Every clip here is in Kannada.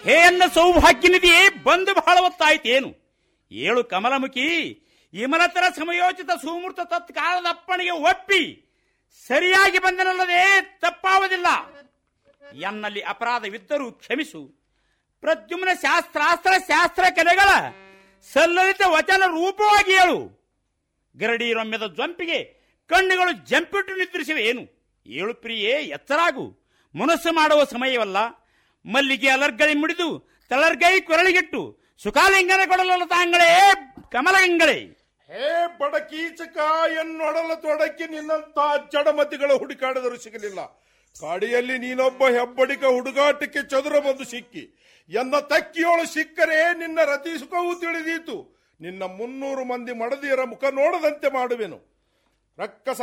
ಹೇ ಅನ್ನ ಸೌಭಾಗ್ಯನಿಧಿಯೇ ಬಂದು ಬಹಳ ಹೊತ್ತಾಯ್ತೇನು ಏಳು ಕಮಲಮುಖಿ ಇಮಲತರ ಸಮಯೋಚಿತ ಸುಮೂರ್ತ ತತ್ಕಾಲದ ಅಪ್ಪಣೆಗೆ ಒಪ್ಪಿ ಸರಿಯಾಗಿ ಬಂದನಲ್ಲದೆ ತಪ್ಪಾವುದಿಲ್ಲ ಎನ್ನಲ್ಲಿ ಅಪರಾಧವಿದ್ದರೂ ಕ್ಷಮಿಸು ಪ್ರದ್ಯುಮ್ನ ಶಾಸ್ತ್ರಾಸ್ತ್ರ ಶಾಸ್ತ್ರ ಕಲೆಗಳ ಸಲ್ಲಲಿತ ವಚನ ರೂಪವಾಗಿ ಹೇಳು ಗರಡಿ ರಮ್ಯದ ಜಂಪಿಗೆ ಕಣ್ಣುಗಳು ಜಂಪಿಟ್ಟು ನಿದ್ರಿಸಿವೆ ಏನು ಏಳು ಪ್ರಿಯೇ ಎಚ್ಚರಾಗು ಮನಸ್ಸು ಮಾಡುವ ಸಮಯವಲ್ಲ ಮಲ್ಲಿಗೆ ಅಲರ್ಗಳಿ ಮುಡಿದು ತಳರ್ಗೈ ಕೊರಳಿಗಿಟ್ಟು ಸುಖಾಲಿಂಗನ ಕೊಡಲಲ್ಲ ತಾಂಗಳೇ ಕಮಲಗಂಗಳೇ ಹೇ ಬಡಕೀಚಕ ಎನ್ನೊಡಲ ತೊಡಕಿ ನಿನ್ನಂತ ಜಡಮತಿಗಳ ಹುಡುಕಾಡಿದರೂ ಸಿಗಲಿಲ್ಲ ಕಾಡಿಯಲ್ಲಿ ನೀನೊಬ್ಬ ಹೆಬ್ಬಡಿಕ ಹುಡುಗಾಟಕ್ಕೆ ಚದುರ ಬಂದು ಸಿಕ್ಕಿ ಎನ್ನ ತಕ್ಕಿಯೋಳು ಸಿಕ್ಕರೆ ನಿನ್ನ ರತಿ ಸುಖವೂ ತಿಳಿದೀತು ನಿನ್ನ ಮುನ್ನೂರು ಮಂದಿ ಮಡದಿಯರ ಮುಖ ನೋಡದಂತೆ ಮಾಡುವೆನು ರಕ್ಕಸ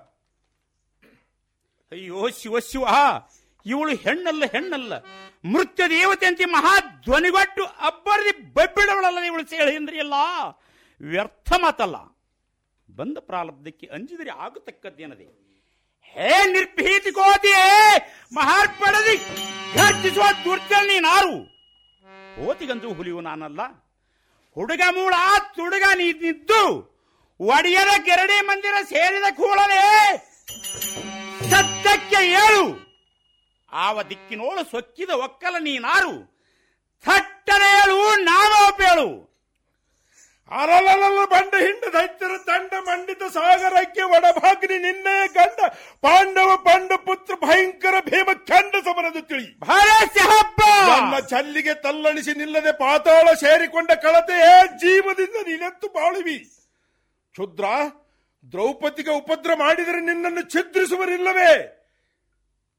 ಅಯ್ಯೋ ಶಿವ ಶಿವ ಇವಳು ಹೆಣ್ಣಲ್ಲ ಹೆಣ್ಣಲ್ಲ ಮೃತ್ಯು ದೇವತೆಯಂತೆ ಮಹಾ ಧ್ವನಿಗೊಟ್ಟು ಅಬ್ಬರದಿ ಬಬ್ಬಿಡವಳಲ್ಲ ಇವಳು ಸೇಳಿ ಅಂದ್ರಿಯಲ್ಲ ವ್ಯರ್ಥ ಮಾತಲ್ಲ ಬಂದ ಪ್ರಾರಬ್ಧಕ್ಕೆ ಅಂಜಿದರೆ ಆಗತಕ್ಕದ್ದೇನದೆ ಹೇ ನಿರ್ಭೀತಿ ಕೋತಿಯೇ ಮಹಾರ್ಪಡದಿ ಘರ್ಜಿಸುವ ದುರ್ಜಲ್ ನೀನಾರು ಕೋತಿಗಂತೂ ಹುಲಿಯು ನಾನಲ್ಲ ಹುಡುಗ ಮೂಳ ತುಡುಗ ನೀನಿದ್ದು ಒಡೆಯರ ಗೆರಡಿ ಮಂದಿರ ಸೇರಿದ ಕೂಡಲೇ ಸತ್ಯಕ್ಕೆ ಏಳು ಆವ ದಿಕ್ಕಿನೋಳು ಸೊಕ್ಕಿದ ಒಕ್ಕಲ ನೀನಾರು ಥಟ್ಟನೆ ಹೇಳು ನಾಮೋಪೇಳು ಅರಲಲ್ಲ ಬಂಡ ಹಿಂಡ ದೈತ್ಯರ ತಂಡ ಮಂಡಿತ ಸಾಗರಕ್ಕೆ ಒಡಭಾಗ್ನಿ ನಿನ್ನೆ ಗಂಡ ಪಾಂಡವ ಪಾಂಡ ಪುತ್ರ ಭಯಂಕರ ಭೀಮ ಖಂಡ ಸಮರದ ತಿಳಿ ಭರಸೆ ಹಬ್ಬ ನನ್ನ ಚಲ್ಲಿಗೆ ತಲ್ಲಣಿಸಿ ನಿಲ್ಲದೆ ಪಾತಾಳ ಸೇರಿಕೊಂಡ ಕಳತೆಯೇ ಜೀವದಿಂದ ನೀನೆತ್ತು ಬಾಳುವಿ ಕ್ಷುದ್ರ ದ್ರೌಪದಿಗೆ ಉಪದ್ರ ಮಾಡಿದರೆ ನಿನ್ನನ್ನು ಛಿದ್ರಿಸುವರಿಲ್ಲವೇ